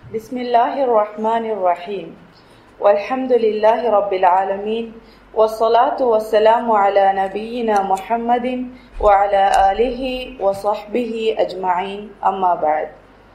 بسم الله الرحمن الرحيم والحمد لله رب العالمين والصلاة والسلام على نبينا محمد وعلى آله وصحبه أجمعين أما بعد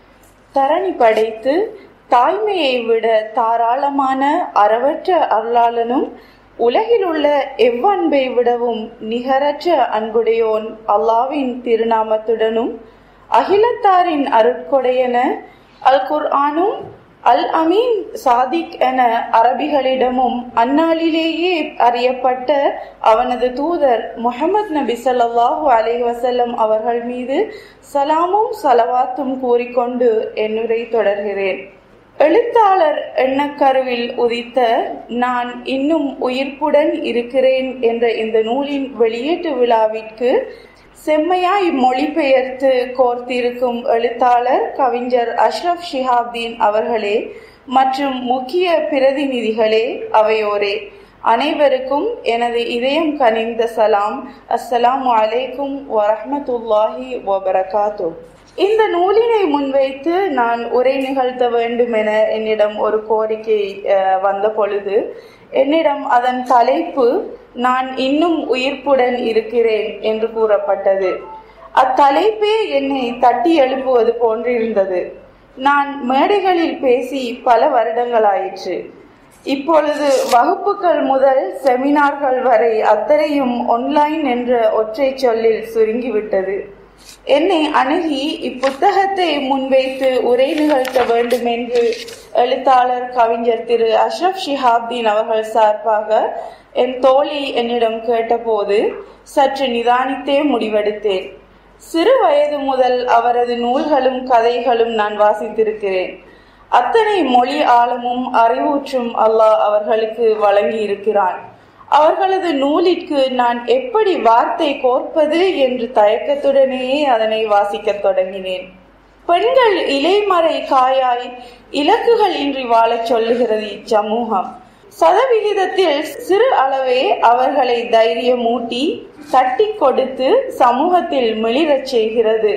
தரணி படைத்து தாய்மையை விட தாராளமான அறவற்ற அருளாளனும் உலகில் உள்ள எவ்வன்பை விடவும் நிகரற்ற அன்புடையோன் அல்லாவின் திருநாமத்துடனும் அகிலத்தாரின் அருட்கொடையென அல் குர்ஆனும் அல் அமீன் சாதிக் என அரபிகளிடமும் அந்நாளிலேயே அறியப்பட்ட அவனது தூதர் முகமது நபி ஸல்லல்லாஹு அலைஹி வஸல்லம் அவர்கள் மீது சலாமும் சலவாத்தும் கூறிக்கொண்டு என்னுரை தொடர்கிறேன் எழுத்தாளர் எண்ணக்கருவில் உதித்த நான் இன்னும் உயிர்ப்புடன் இருக்கிறேன் என்ற இந்த நூலின் வெளியீட்டு விழாவிற்கு செம்மையாய் மொழிபெயர்த்து கோர்த்திருக்கும் எழுத்தாளர் கவிஞர் அஷ்ரப் ஷிஹாப்தீன் அவர்களே மற்றும் முக்கிய பிரதிநிதிகளே அவையோரே அனைவருக்கும் எனது இதயம் கனிந்த சலாம் அஸ்ஸலாமு அலைக்கும் வரஹ்மத்துல்லாஹி வபரகாத்து இந்த நூலினை முன்வைத்து நான் உரை நிகழ்த்த வேண்டும் என என்னிடம் ஒரு கோரிக்கை அஹ், வந்த பொழுது என்னிடம் அதன் தலைப்பு நான் இன்னும் உயிர்ப்புடன் இருக்கிறேன் என்று கூறப்பட்டது அத்தலைப்பே என்னை தட்டி எழுப்புவது போன்றிருந்தது நான் மேடைகளில் பேசி பல வருடங்களாயிற்று இப்பொழுது வகுப்புகள் முதல் செமினார்கள் வரை அத்தனையும் ஒன்லைன் என்ற ஒற்றை சொல்லில் சுருங்கிவிட்டது என்னை அணுகி இப்புத்தகத்தை முன்வைத்து உரை நிகழ்த்த வேண்டும் என்று எழுத்தாளர் கவிஞர் திரு அஷ்ரப் ஷிஹாப்தீன் அவர்கள் சார்பாக என் தோழி என்னிடம் கேட்டபோது சற்று நிதானித்தே முடிவெடுத்தேன் சிறு வயது முதல் அவரது நூல்களும் கதைகளும் நான் வாசித்திருக்கிறேன் அத்தனை மொழி ஆழமும் அறிவூற்றும் அல்லாஹ் அவர்களுக்கு வழங்கி இருக்கிறான் அவர்களது நூலிற்கு நான் எப்படி வார்த்தை கோர்ப்பது என்று தயக்கத்துடனேயே அதனை வாசிக்கத் தொடங்கினேன் பெண்கள் இலைமறை காயாய் இலக்குகள் இன்றி வாழச் சொல்லுகிறது இச்சமூகம் சதவிகிதத்தில் சிறு அளவே அவர்களை தைரியமூட்டி தட்டி கொடுத்து சமூகத்தில் மிளிரச் செய்கிறது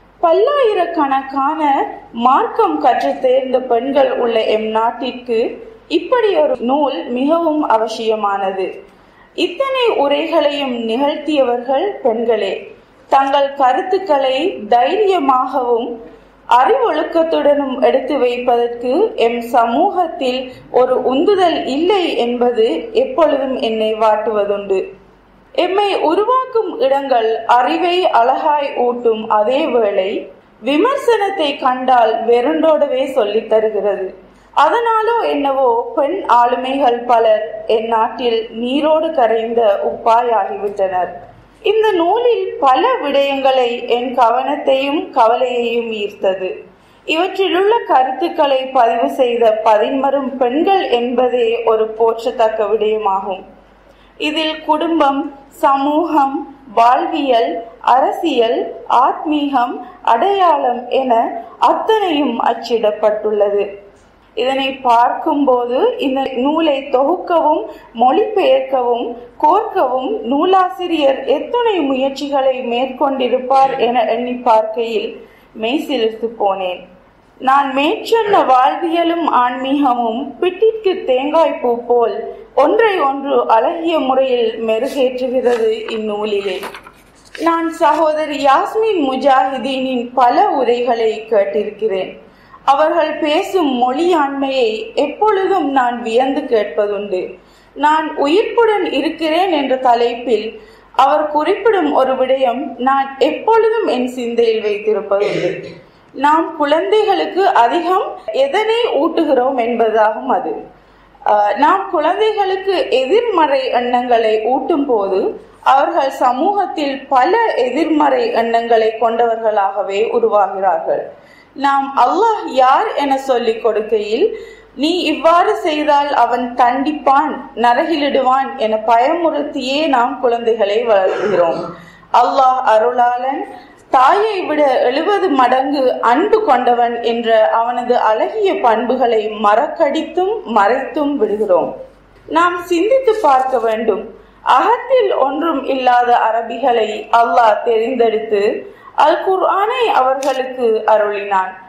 பல்லாயிரக்கணக்கான மார்க்கம் கற்றுத் தேர்ந்த பெண்கள் உள்ள எம் நாட்டிற்கு இப்படி ஒரு நூல் மிகவும் அவசியமானது இத்தனை உரைகளையும் நிகழ்த்தியவர்கள் பெண்களே தங்கள் கருத்துக்களை தைரியமாகவும் அறிவொழுக்கத்துடனும் எடுத்து வைப்பதற்கு எம் சமூகத்தில் ஒரு உந்துதல் இல்லை என்பது எப்பொழுதும் என்னை வாட்டுவதுண்டு எம்மை உருவாக்கும் இடங்கள் அறிவை அழகாய் ஊட்டும் அதே வேளை விமர்சனத்தை கண்டால் வெருண்டோடவே சொல்லித் தருகிறது அதனாலோ என்னவோ பெண் ஆளுமைகள் பலர் என் நாட்டில் நீரோடு கரைந்த உப்பாயாகிவிட்டனர் இந்த நூலில் பல விடயங்களை என் கவனத்தையும் கவலையையும் ஈர்த்தது இவற்றிலுள்ள கருத்துக்களை பதிவு செய்த பதின்மரும் பெண்கள் என்பதே ஒரு போற்றத்தக்க விடயமாகும் இதில் குடும்பம் சமூகம் வாழ்வியல் அரசியல் ஆத்மீகம் அடையாளம் என அத்தனையும் அச்சிடப்பட்டுள்ளது இதனை பார்க்கும்போது இந்த நூலை தொகுக்கவும் மொழிபெயர்க்கவும் கோர்க்கவும் நூலாசிரியர் எத்துணை முயற்சிகளை மேற்கொண்டிருப்பார் என எண்ணி பார்க்கையில் மெய்சிலிர்த்து போனேன் நான் மேற்சொன்ன வாழ்வியலும் ஆன்மீகமும் பிட்டிற்கு தேங்காய் பூ போல் ஒன்றை ஒன்று அழகிய முறையில் மெருகேற்றுகிறது இந்நூலிலே நான் சகோதரி யாஸ்மின் முஜாஹிதீனின் பல உரைகளை கேட்டிருக்கிறேன் அவர்கள் பேசும் மொழியாண்மையை எப்பொழுதும் நான் வியந்து கேட்பதுண்டு நான் உயிர்ப்புடன் இருக்கிறேன் என்ற தலைப்பில் அவர் குறிப்பிடும் ஒரு விடயம் நான் எப்பொழுதும் என் சிந்தையில் வைத்திருப்பதுண்டு நாம் குழந்தைகளுக்கு அதிகம் எதனை ஊட்டுகிறோம் என்பதாகும் அது ஆஹ், நாம் குழந்தைகளுக்கு எதிர்மறை எண்ணங்களை ஊட்டும் போது அவர்கள் சமூகத்தில் பல எதிர்மறை எண்ணங்களை கொண்டவர்களாகவே உருவாகிறார்கள் நாம் அல்லாஹ் யார் என சொல்லிக் கொடுக்கையில் நீ இவ்வாறு செய்தால் அவன் தண்டிப்பான் நரகிலிடுவான் என பயமுறுத்தியே நாம் குழந்தைகளை வளர்க்கிறோம் அல்லாஹ் அருளாளன் தாயை விட எழுபது மடங்கு அன்பு கொண்டவன் என்ற அவனது அழகிய பண்புகளை மறக்கடித்தும் மறைத்தும் விடுகிறோம் நாம் சிந்தித்து பார்க்க வேண்டும் அகத்தில் ஒன்றும் இல்லாத அரபிகளை அல்லாஹ் தெரிந்தெடுத்து அல் குர்ஆனை அவர்களுக்கு அருளினான்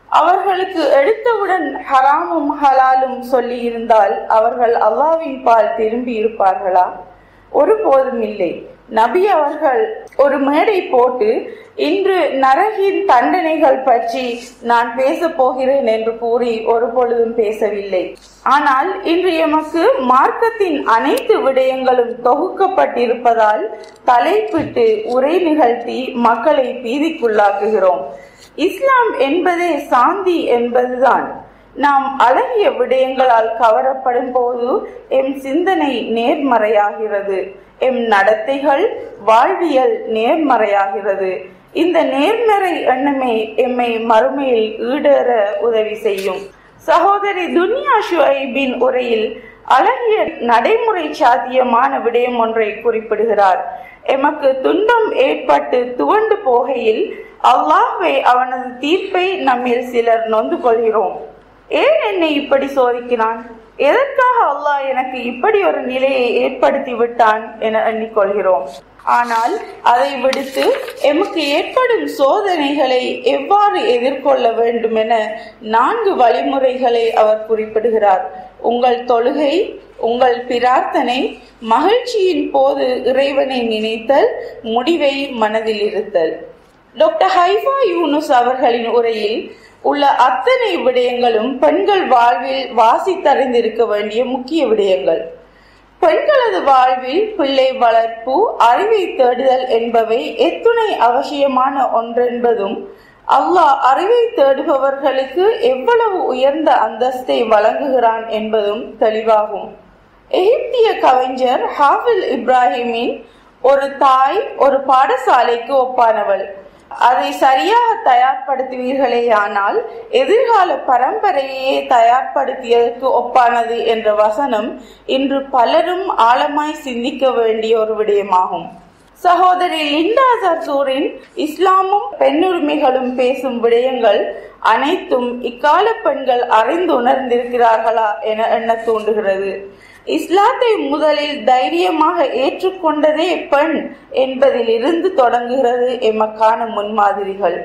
அவர்களுக்கு எடுத்தவுடன் ஹராமும் ஹலாலும் சொல்லி இருந்தால் அவர்கள் அல்லாவின் பால் திரும்பி இருப்பார்களா ஒருபோதும் இல்லை நபி அவர்கள் ஒரு மேடை போட்டு இன்று நரகின் தண்டனைகள் பற்றி நான் பேச போகிறேன் என்று கூறி ஒரு பொழுதும் பேசவில்லை ஆனால் இன்று எமக்கு மார்க்கத்தின் அனைத்து விடயங்களும் தொகுக்கப்பட்டிருப்பதால் தலைப்பிட்டு உரை நிகழ்த்தி மக்களை பீதிக்குள்ளாக்குகிறோம் இஸ்லாம் என்பதே சாந்தி என்பதுதான் நாம் அழகிய விடயங்களால் கவரப்படும் போது எம் சிந்தனை நேர்மறையாகிறது எம் நடத்தைகள் வாழ்வியல் நேர்மறையாகிறது இந்த நேர்மறை எண்ணமே எம்மை மறுமையில் ஈடேற உதவி செய்யும் சகோதரி துன்யா ஷுஐபின் உரையில் அழகிய நடைமுறை சாத்தியமான விடயம் ஒன்றை குறிப்பிடுகிறார் எமக்கு துன்பம் ஏற்பட்டு துவண்டு போகையில் அல்லாஹ்வே அவனது தீர்ப்பை நம்மில் சிலர் நொந்து கொள்கிறோம் ஏன் என்னை இப்படி சோதிக்கிறான் எதற்காக அல்லாஹ் எனக்கு இப்படி ஒரு நிலையை ஏற்படுத்தி விட்டான் என எண்ணிக்கொள்கிறோம் ஆனால் அதை விடுத்து எமக்கு ஏற்படும் சோதனைகளை எவ்வாறு எதிர்கொள்ள வேண்டும் என நான்கு வழிமுறைகளை அவர் குறிப்பிடுகிறார் உங்கள் தொழுகை உங்கள் பிரார்த்தனை மகிழ்ச்சியின் போது இறைவனை நினைத்தல் முடிவை மனதில் இருத்தல் டாக்டர் ஹைஃபா யூனுஸ் அவர்களின் உரையில் உள்ள அத்தனை விடயங்களும் பெண்கள் வாழ்வில் வாசித்தறிந்திருக்க வேண்டிய முக்கிய விடயங்கள் பெண்களது வாழ்வில் பிள்ளை வளர்ப்பு அறிவை தேடுதல் என்பவை எத்துணை அவசியமான ஒன்றென்பதும் அல்லாஹ் அறிவை தேடுபவர்களுக்கு எவ்வளவு உயர்ந்த அந்தஸ்தை வழங்குகிறான் என்பதும் தெளிவாகும் எகிப்திய கவிஞர் ஹாஃபில் இப்ராஹிமின் ஒரு தாய் ஒரு பாடசாலைக்கு ஒப்பானவள் அதை சரியாக தயார்படுத்துவீர்களேயானால் எதிர்கால பரம்பரையே தயார்படுத்தியதற்கு ஒப்பானது என்ற வசனம் இன்று பலரும் ஆழமாய் சிந்திக்க வேண்டிய ஒரு விடயமாகும் சகோதரி லிண்டா சர்சூரின் இஸ்லாமும் பெண்ணுரிமைகளும் பேசும் விடயங்கள் அனைத்தும் இக்கால பெண்கள் அறிந்து உணர்ந்திருக்கிறார்களா என எண்ண தூண்டுகிறது இஸ்லாத்தை முதலில் தைரியமாக ஏற்றுக்கொண்டதே பெண் என்பதிலிருந்து தொடங்குகிறது எமக்கான முன்மாதிரிகள்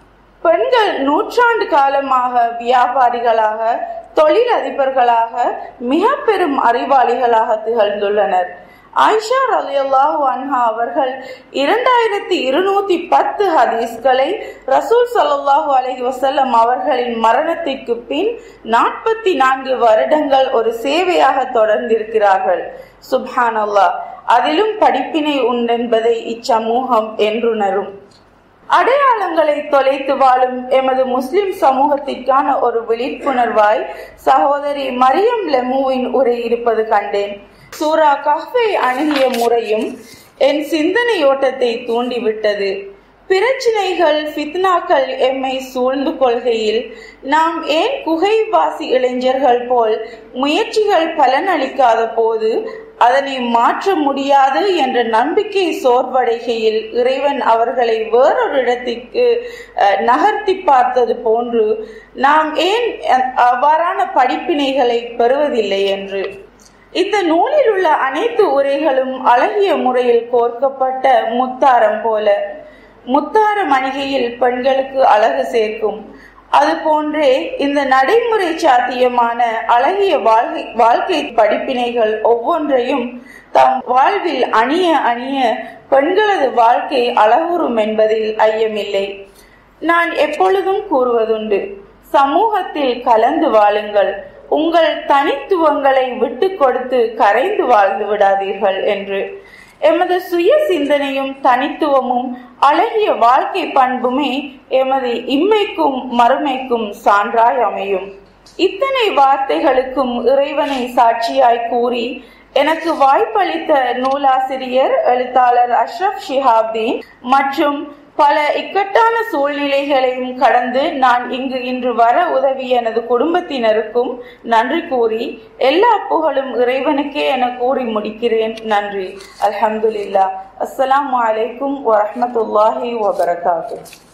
பெண்கள் நூற்றாண்டு காலமாக வியாபாரிகளாக தொழில் அதிபர்களாக மிக பெரும் அறிவாளிகளாக திகழ்ந்துள்ளனர் ஆயிஷா ரலியல்லாஹு அன்ஹா அவர்கள் இரண்டாயிரத்தி இருநூத்தி பத்து ஹதீஸ்களை ரசூல் சல்லாஹூ அலஹி வசல்லம் அவர்களின் மரணத்திற்கு பின் நாற்பத்தி நான்கு வருடங்கள் ஒரு சேவையாக தொடர்ந்திருக்கிறார்கள் சுப்ஹான் அல்லாஹ் அதிலும் படிப்பினை உண்டென்பதை இச்சமூகம் என்றுணரும் அடையாளங்களை தொலைத்து வாழும் எமது முஸ்லிம் சமூகத்திற்கான ஒரு விழிப்புணர்வாய் சகோதரி மரியம் லெமுவின் உரை இருப்பது கண்டேன் சூரா கஹ்வை அணுகிய முறையும் என் சிந்தனையோட்டத்தை தூண்டிவிட்டது பிரச்சினைகள் ஃபித்னாக்கள் எம்மை சூழ்ந்து கொள்கையில் நாம் ஏன் குகைவாசி இளைஞர்கள் போல் முயற்சிகள் பலனளிக்காத போது அதனை மாற்ற முடியாது என்ற நம்பிக்கை சோர்வடைகையில் இறைவன் அவர்களை வேறொரு இடத்திற்கு நகர்த்தி பார்த்தது போன்று நாம் ஏன் அவ்வாறான படிப்பினைகளை பெறுவதில்லை என்று இந்த நூலில் உள்ள அனைத்து உரைகளும் அழகிய முறையில் கோர்க்கப்பட்ட முத்தாரம் போல முத்தார மணிகையில் பெண்களுக்கு அழகு சேர்க்கும் அது போன்றே இந்த நடைமுறை சாத்தியமான அழகிய வாழ்க்கை வாழ்க்கை படிப்பினைகள் ஒவ்வொன்றையும் தம் வாழ்வில் அணிய அணிய பெண்களது வாழ்க்கை அழகுறும் என்பதில் ஐயமில்லை நான் எப்பொழுதும் கூறுவதுண்டு சமூகத்தில் கலந்து வாழுங்கள் உங்கள் தனித்துவங்களை விட்டு கொடுத்து கரைந்து வாழ்ந்து விடாதீர்கள் என்று எமது சுய சிந்தனையும் தனித்துவமும் அழகிய வாழ்க்கை பண்புமே எமது இம்மைக்கும் மறுமைக்கும் சான்றாய் அமையும் இத்தனை வார்த்தைகளுக்கும் இறைவனை சாட்சியாய் கூறி எனக்கு வாய்ப்பளித்த நூலாசிரியர் எழுத்தாளர் அஷ்ரப் ஷிஹாப்தீன் மற்றும் பல இக்கட்டான சூழ்நிலைகளையும் கடந்து நான் இங்கு இன்று வர உதவிய எனது குடும்பத்தினருக்கும் நன்றி கூறி எல்லா புகழும் இறைவனுக்கே என கூறி முடிக்கிறேன் நன்றி அல்ஹம்துலில்லா அஸ்ஸலாமு அலைக்கும் வரஹமத்துல்லாஹி வபரகாத்து